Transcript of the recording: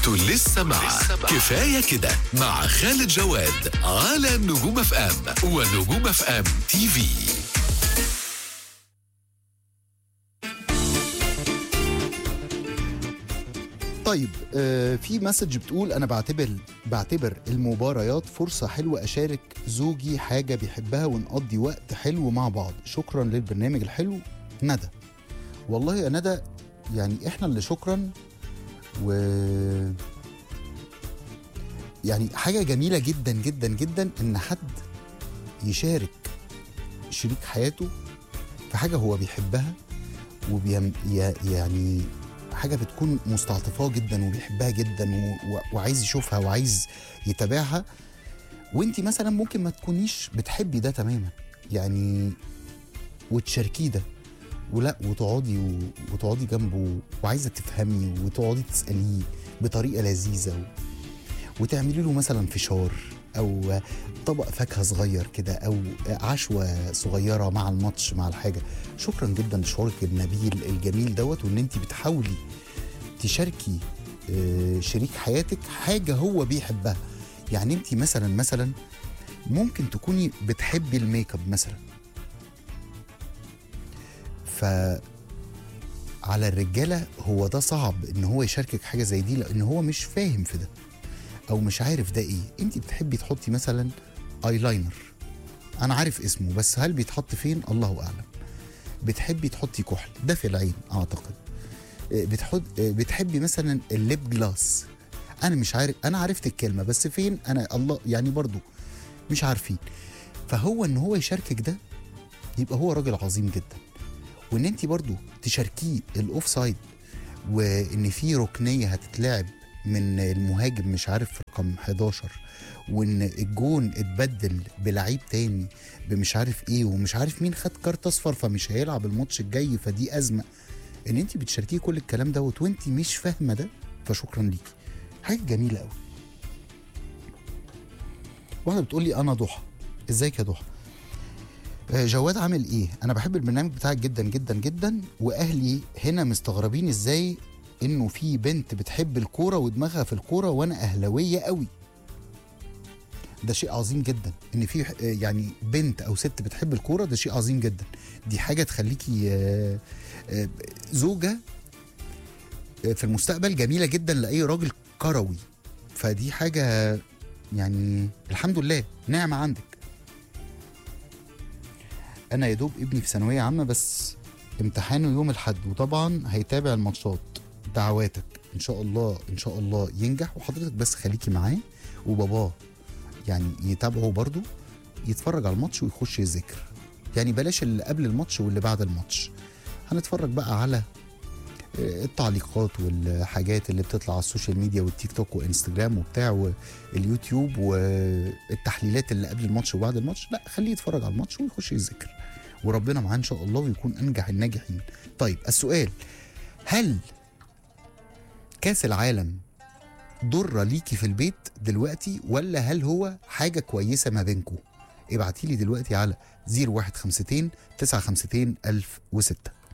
انتوا لسه مع كفايه كده مع خالد جواد على نجوم اف ام ونجوم اف ام تي في طيب آه في مسج بتقول انا بعتبر بعتبر المباريات فرصه حلوه اشارك زوجي حاجه بيحبها ونقضي وقت حلو مع بعض شكرا للبرنامج الحلو ندى والله يا ندى يعني احنا اللي شكرا و يعني حاجه جميله جدا جدا جدا ان حد يشارك شريك حياته في حاجه هو بيحبها وبيم ي- يعني حاجه بتكون مستعطفاه جدا وبيحبها جدا و... و... وعايز يشوفها وعايز يتابعها وانت مثلا ممكن ما تكونيش بتحبي ده تماما يعني وتشاركيه ده ولا وتقعدي و... وتقعدي جنبه وعايزه تفهمي وتقعدي تساليه بطريقه لذيذه و... وتعملي له مثلا فشار او طبق فاكهه صغير كده او عشوه صغيره مع الماتش مع الحاجه شكرا جدا لشعورك النبيل الجميل دوت وان انت بتحاولي تشاركي آه، شريك حياتك حاجه هو بيحبها يعني انت مثلا مثلا ممكن تكوني بتحبي الميك اب مثلا ف على الرجاله هو ده صعب ان هو يشاركك حاجه زي دي لان هو مش فاهم في ده او مش عارف ده ايه انت بتحبي تحطي مثلا ايلاينر انا عارف اسمه بس هل بيتحط فين الله اعلم بتحبي تحطي كحل ده في العين اعتقد آه، بتحط آه، بتحبي مثلا الليب جلاس انا مش عارف انا عرفت الكلمه بس فين انا الله يعني برضو مش عارفين فهو ان هو يشاركك ده يبقى هو راجل عظيم جدا وان انت برضو تشاركيه الاوف سايد وان في ركنيه هتتلعب من المهاجم مش عارف رقم 11 وان الجون اتبدل بلعيب تاني بمش عارف ايه ومش عارف مين خد كارت اصفر فمش هيلعب الماتش الجاي فدي ازمه ان انت بتشاركيه كل الكلام دوت وانت مش فاهمه ده فشكرا ليكي حاجه جميله قوي واحده بتقول لي انا ضحى ازيك يا ضحى آه، جواد عامل ايه انا بحب البرنامج بتاعك جدا جدا جدا واهلي هنا مستغربين ازاي انه في بنت بتحب الكوره ودماغها في الكوره وانا اهلاويه قوي ده شيء عظيم جدا ان في آه، يعني بنت او ست بتحب الكوره ده شيء عظيم جدا دي حاجه تخليكي آه، آه، زوجه آه، في المستقبل جميله جدا لاي راجل كروي فدي حاجه يعني الحمد لله نعمه عندك انا يا دوب ابني في ثانويه عامه بس امتحانه يوم الاحد وطبعا هيتابع الماتشات دعواتك ان شاء الله ان شاء الله ينجح وحضرتك بس خليكي معاه وباباه يعني يتابعه برضو يتفرج على الماتش ويخش يذاكر يعني بلاش اللي قبل الماتش واللي بعد الماتش هنتفرج بقى على آه، التعليقات والحاجات اللي بتطلع على السوشيال ميديا والتيك توك وانستجرام وبتاع واليوتيوب والتحليلات اللي قبل الماتش وبعد الماتش لا خليه يتفرج على الماتش ويخش يذاكر وربنا معاه ان شاء الله ويكون انجح الناجحين طيب السؤال هل كاس العالم ضرة ليكي في البيت دلوقتي ولا هل هو حاجة كويسة ما بينكم ابعتيلي دلوقتي على 0152 952 1006